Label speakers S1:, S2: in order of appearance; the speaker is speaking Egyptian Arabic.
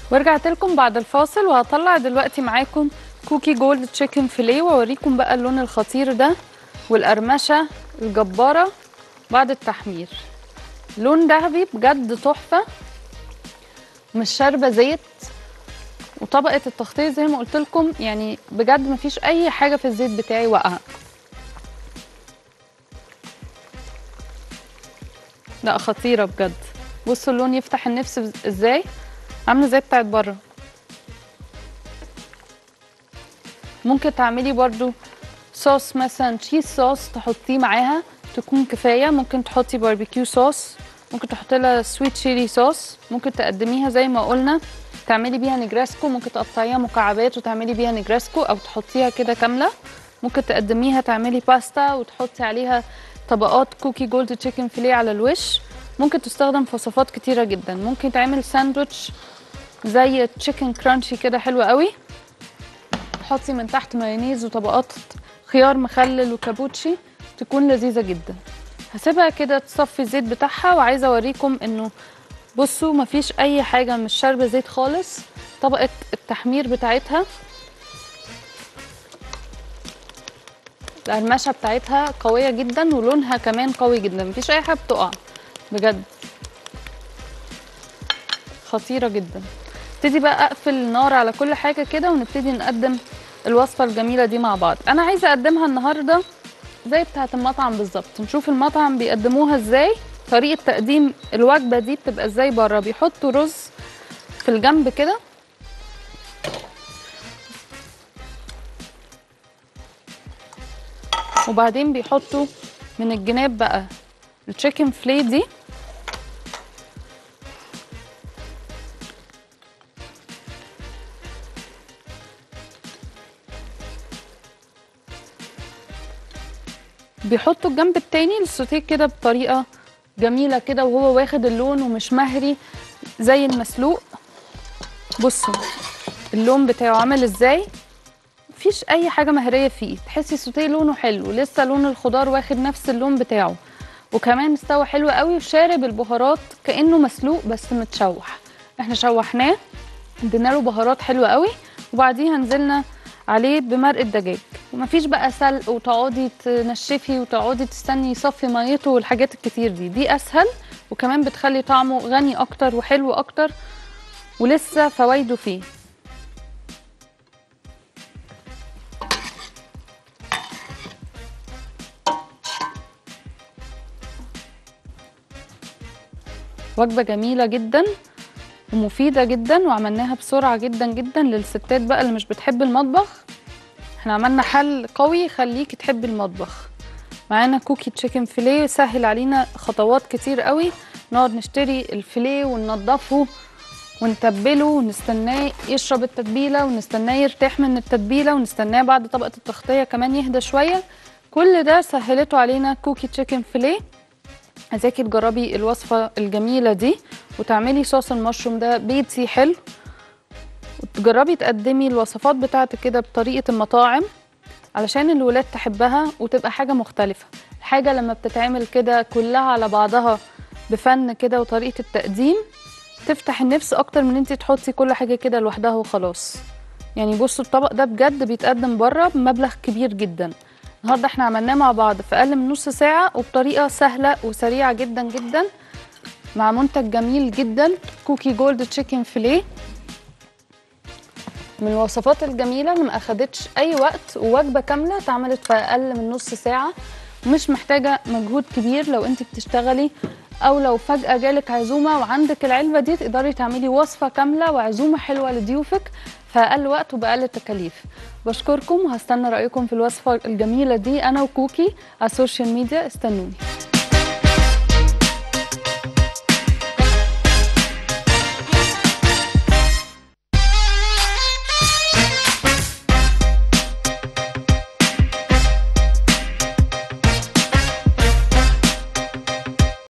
S1: ورجعت لكم بعد الفاصل وهطلع دلوقتي معاكم كوكي جولد تشيكن فيليه واوريكم بقى اللون الخطير ده والقرمشه الجباره بعد التحمير لون ذهبي بجد تحفه مش شاربه زيت وطبقه التغطيه زي ما قلت لكم يعني بجد مفيش اي حاجه في الزيت بتاعي واقعه لا خطيره بجد بصوا اللون يفتح النفس بز- ازاي عامله زي بتاعت بره ممكن تعملي برضو صوص مثلا تشيز صوص تحطيه معاها تكون كفايه ممكن تحطي باربيكيو صوص ممكن تحطي لها سويت شيري صوص ممكن تقدميها زي ما قلنا تعملي بيها نجراسكو ممكن تقطعيها مكعبات وتعملي بيها نجراسكو او تحطيها كده كامله ممكن تقدميها تعملي باستا وتحطي عليها طبقات كوكي جولد تشيكن فيليه على الوش ممكن تستخدم في وصفات كتيره جدا ممكن تعمل ساندوتش زي تشيكن كرانشي كده حلو قوي تحطي من تحت مايونيز وطبقات خيار مخلل وكابوتشي تكون لذيذه جدا هسيبها كده تصفي الزيت بتاعها وعايزه اوريكم انه بصوا مفيش اي حاجه مش شاربه زيت خالص طبقه التحمير بتاعتها القرمشه بتاعتها قويه جدا ولونها كمان قوي جدا مفيش اي حاجه بتقع بجد خطيره جدا ابتدي بقى اقفل النار على كل حاجه كده ونبتدي نقدم الوصفه الجميله دي مع بعض انا عايزه اقدمها النهارده زي بتاعه المطعم بالظبط نشوف المطعم بيقدموها ازاي طريقه تقديم الوجبه دي بتبقى ازاي بره بيحطوا رز في الجنب كده وبعدين بيحطوا من الجناب بقى التشيكن فلي دي بيحطوا الجنب التاني السوتيه كده بطريقه جميله كده وهو واخد اللون ومش مهري زي المسلوق بصوا اللون بتاعه عامل ازاي مفيش اي حاجه مهريه فيه تحسي السوتيه لونه حلو لسه لون الخضار واخد نفس اللون بتاعه وكمان استوى حلو قوي وشارب البهارات كانه مسلوق بس متشوح احنا شوحناه ادينا له بهارات حلوه قوي وبعديها نزلنا عليه بمرق الدجاج ومفيش بقى سلق وتقعدي تنشفي وتقعدي تستني يصفي ميته والحاجات الكتير دي دي اسهل وكمان بتخلي طعمه غني اكتر وحلو اكتر ولسه فوايده فيه وجبة جميلة جدا ومفيدة جدا وعملناها بسرعة جدا جدا للستات بقى اللي مش بتحب المطبخ احنا عملنا حل قوي يخليكي تحبي المطبخ معانا كوكي تشيكن فيليه سهل علينا خطوات كتير قوي نقعد نشتري الفيليه وننضفه ونتبله ونستناه يشرب التتبيلة ونستناه يرتاح من التتبيلة ونستناه بعد طبقة التغطية كمان يهدى شوية كل ده سهلته علينا كوكي تشيكن فيليه عايزاكي تجربي الوصفة الجميلة دي وتعملي صوص المشروم ده بيتي حلو وتجربي تقدمي الوصفات بتاعتك كده بطريقة المطاعم علشان الولاد تحبها وتبقى حاجة مختلفة الحاجة لما بتتعمل كده كلها على بعضها بفن كده وطريقة التقديم تفتح النفس اكتر من انت تحطي كل حاجة كده لوحدها وخلاص يعني بصوا الطبق ده بجد بيتقدم بره بمبلغ كبير جدا النهارده احنا عملناه مع بعض في اقل من نص ساعه وبطريقه سهله وسريعه جدا جدا مع منتج جميل جدا كوكي جولد تشيكن فيليه من الوصفات الجميله اللي ما اخدتش اي وقت ووجبه كامله اتعملت في اقل من نص ساعه ومش محتاجه مجهود كبير لو انت بتشتغلي او لو فجاه جالك عزومه وعندك العلبه دي تقدري تعملي وصفه كامله وعزومه حلوه لضيوفك في اقل وقت وباقل تكاليف بشكركم وهستنى رايكم في الوصفه الجميله دي انا وكوكي على السوشيال ميديا استنوني